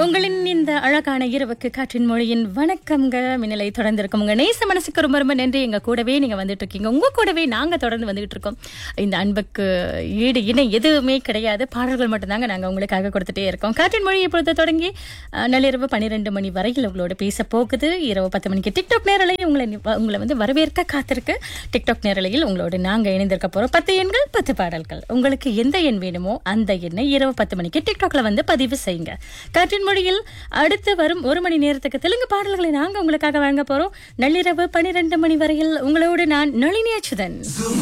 உங்களின் இந்த அழகான இரவுக்கு காற்றின் மொழியின் வணக்கம்ங்க மின்னலை தொடர்ந்திருக்கும் உங்க நேச மனசுக்கு ரொம்ப ரொம்ப நன்றி எங்க கூடவே நீங்க வந்துட்டு இருக்கீங்க உங்க கூடவே நாங்க தொடர்ந்து வந்துகிட்டு இருக்கோம் இந்த அன்புக்கு ஈடு இணை எதுவுமே கிடையாது பாடல்கள் மட்டும்தாங்க நாங்க உங்களுக்காக கொடுத்துட்டே இருக்கோம் காற்றின் மொழி இப்பொழுது தொடங்கி அஹ், நள்ளிரவு பன்னிரெண்டு மணி வரையில் உங்களோட பேச போகுது இரவு பத்து மணிக்கு டிக்டாக் நேரலையும் உங்களை நி- உங்களை வந்து வரவேற்க காத்திருக்கு டிக்டாக் நேரலையில் உங்களோட நாங்க இணைந்திருக்க போறோம் பத்து எண்கள் பத்து பாடல்கள் உங்களுக்கு எந்த எண் வேணுமோ அந்த எண்ணை இரவு பத்து மணிக்கு டிக்டாக்ல வந்து பதிவு செய்யுங்க காற்றின் மொழியில் அடுத்து வரும் ஒரு மணி நேரத்துக்கு தெலுங்கு பாடல்களை நாங்க உங்களுக்காக வழங்க போறோம் நள்ளிரவு பனிரெண்டு மணி வரையில் உங்களோடு நான் நளினி அச்சுதன்